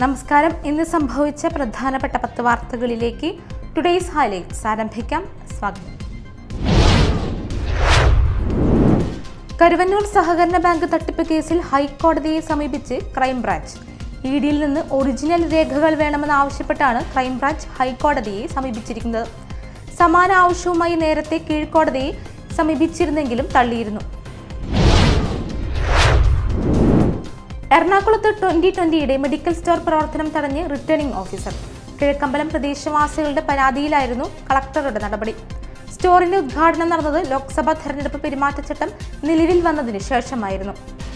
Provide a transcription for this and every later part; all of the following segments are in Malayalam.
നമസ്കാരം ഇന്ന് സംഭവിച്ച പ്രധാനപ്പെട്ട പത്ത് വാർത്തകളിലേക്ക് ടുഡേയ്സ് ഹൈലൈറ്റ്സ് ആരംഭിക്കാം സ്വാഗതം കരുവന്നൂർ സഹകരണ ബാങ്ക് തട്ടിപ്പ് കേസിൽ ഹൈക്കോടതിയെ സമീപിച്ച് ക്രൈംബ്രാഞ്ച് ഇ ഡിയിൽ നിന്ന് ഒറിജിനൽ രേഖകൾ വേണമെന്ന് ആവശ്യപ്പെട്ടാണ് ക്രൈംബ്രാഞ്ച് ഹൈക്കോടതിയെ സമീപിച്ചിരിക്കുന്നത് സമാന ആവശ്യവുമായി നേരത്തെ കീഴ്ക്കോടതിയെ സമീപിച്ചിരുന്നെങ്കിലും തള്ളിയിരുന്നു എറണാകുളത്ത് ട്വന്റി ട്വന്റിയുടെ മെഡിക്കൽ സ്റ്റോർ പ്രവർത്തനം തടഞ്ഞ് റിട്ടേണിംഗ് ഓഫീസർ കിഴക്കമ്പലം പ്രദേശവാസികളുടെ പരാതിയിലായിരുന്നു കളക്ടറുടെ നടപടി സ്റ്റോറിന്റെ ഉദ്ഘാടനം നടന്നത് ലോക്സഭാ തെരഞ്ഞെടുപ്പ് പെരുമാറ്റച്ചട്ടം നിലവിൽ വന്നതിന് ശേഷമായിരുന്നു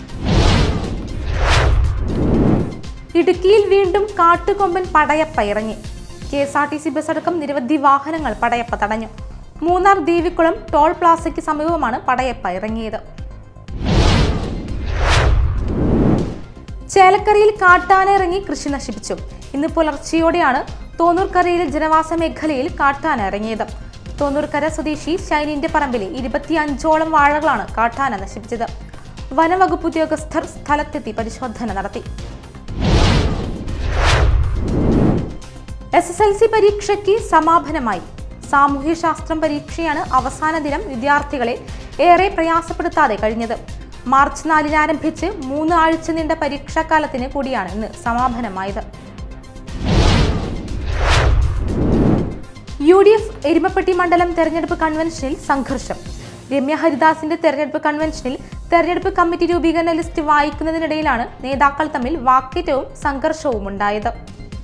ഇടുക്കിയിൽ വീണ്ടും കാട്ടുകൊമ്പൻ പടയപ്പ ഇറങ്ങി K S R T C bus അടക്കം നിരവധി വാഹനങ്ങൾ പടയപ്പ തടഞ്ഞു മൂന്നാർ ദേവിക്കുളം ടോൾ പ്ലാസയ്ക്ക് സമീപമാണ് പടയപ്പ ഇറങ്ങിയത് ചേലക്കരയിൽ കാട്ടാന ഇറങ്ങി കൃഷി നശിപ്പിച്ചു ഇന്ന് പുലർച്ചെയോടെയാണ് തോന്നൂർക്കരയിലെ ജനവാസ മേഖലയിൽ കാട്ടാന ഇറങ്ങിയത് തോന്നൂർക്കര സ്വദേശി ഷൈനിന്റെ പറമ്പിലെ ഇരുപത്തിയഞ്ചോളം വാഴകളാണ് കാട്ടാന നശിപ്പിച്ചത് വനവകുപ്പ് ഉദ്യോഗസ്ഥർ സ്ഥലത്തെത്തി പരിശോധന നടത്തി എസ് എസ് എൽ സി പരീക്ഷയ്ക്ക് സമാപനമായി സാമൂഹ്യശാസ്ത്രം പരീക്ഷയാണ് അവസാന ദിനം വിദ്യാർത്ഥികളെ ഏറെ പ്രയാസപ്പെടുത്താതെ കഴിഞ്ഞത് മാർച്ച് നാലിന് ആരംഭിച്ച് മൂന്ന് ആഴ്ച നീണ്ട പരീക്ഷാകാലത്തിന് കൂടിയാണ് ഇന്ന് സമാപനമായത് യു ഡി എഫ് എരുമപ്പെട്ടി മണ്ഡലം തെരഞ്ഞെടുപ്പ് കൺവെൻഷനിൽ സംഘർഷം രമ്യ ഹരിദാസിന്റെ തെരഞ്ഞെടുപ്പ് കൺവെൻഷനിൽ തെരഞ്ഞെടുപ്പ് കമ്മിറ്റി രൂപീകരണ ലിസ്റ്റ് വായിക്കുന്നതിനിടയിലാണ് നേതാക്കൾ തമ്മിൽ വാക്കേറ്റവും സംഘർഷവും ഉണ്ടായത്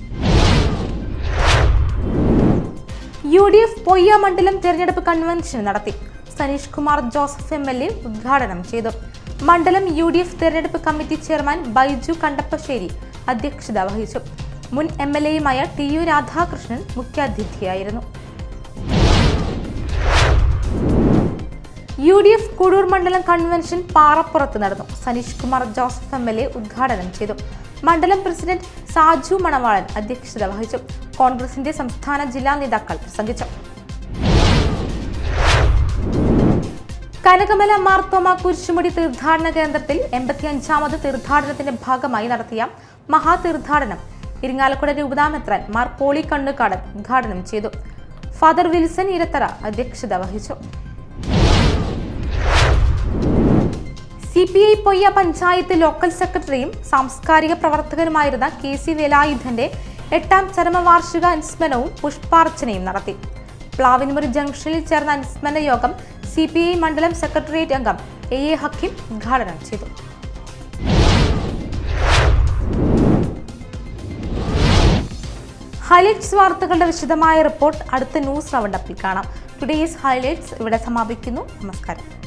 യു ഡി എഫ് പൊയ്യ മണ്ഡലം തെരഞ്ഞെടുപ്പ് കൺവെൻഷൻ നടത്തി Saneesh Kumar Joseph M L A ഉദ്ഘാടനം ചെയ്തു മണ്ഡലം യു ഡി എഫ് തെരഞ്ഞെടുപ്പ് കമ്മിറ്റി ചെയർമാൻ ബൈജു കണ്ടപ്പശ്ശേരി അധ്യക്ഷത വഹിച്ചു മുൻ എം എൽ എയുമായ ടി യു രാധാകൃഷ്ണൻ മുഖ്യാതിഥിയായിരുന്നു യു ഡി എഫ് കുടൂർ മണ്ഡലം കൺവെൻഷൻ പാറപ്പുറത്ത് നടന്നു Saneesh Kumar Joseph M L A ഉദ്ഘാടനം ചെയ്തു മണ്ഡലം പ്രസിഡന്റ് സാജു മണവാളൻ അധ്യക്ഷത വഹിച്ചു കോൺഗ്രസിന്റെ സംസ്ഥാന ജില്ലാ നേതാക്കൾ പ്രസംഗിച്ചു കനകമല മാർത്തോമ കുരിശുമുടി തീർത്ഥാടന കേന്ദ്രത്തിൽ എൺപത്തിയഞ്ചാമത് തീർത്ഥാടനത്തിന്റെ ഭാഗമായി നടത്തിയ മഹാതീർത്ഥാടനം ഇരിങ്ങാലക്കുട രൂപതാമെത്രാൻ മാർ പോളി കണ്ണുകാടൻ ഉദ്ഘാടനം ചെയ്തു ഫാദർ വിൽസൺ ഇരത്തറ അധ്യക്ഷത വഹിച്ചു C P I Poyya panchayat local സെക്രട്ടറിയും സാംസ്കാരിക പ്രവർത്തകനുമായിരുന്ന കെ സി വേലായുധന്റെ എട്ടാം ചരമവാർഷിക അനുസ്മരണവും പുഷ്പാർച്ചനയും നടത്തി പ്ലാവിൻമുറി ജംഗ്ഷനിൽ ചേർന്ന അനുസ്മരണ യോഗം സി പി ഐ മണ്ഡലം സെക്രട്ടേറിയറ്റ് അംഗം എ എ ഹക്കീം ഉദ്ഘാടനം ചെയ്തു ഹൈലൈറ്റ്സ് വാർത്തകളുടെ വിശദമായ റിപ്പോർട്ട് അടുത്ത ന്യൂസ് റൗണ്ടപ്പിൽ കാണാം ടുഡേയ്സ് ഹൈലൈറ്റ്സ് ഇവിടെ സമാപിക്കുന്നു നമസ്കാരം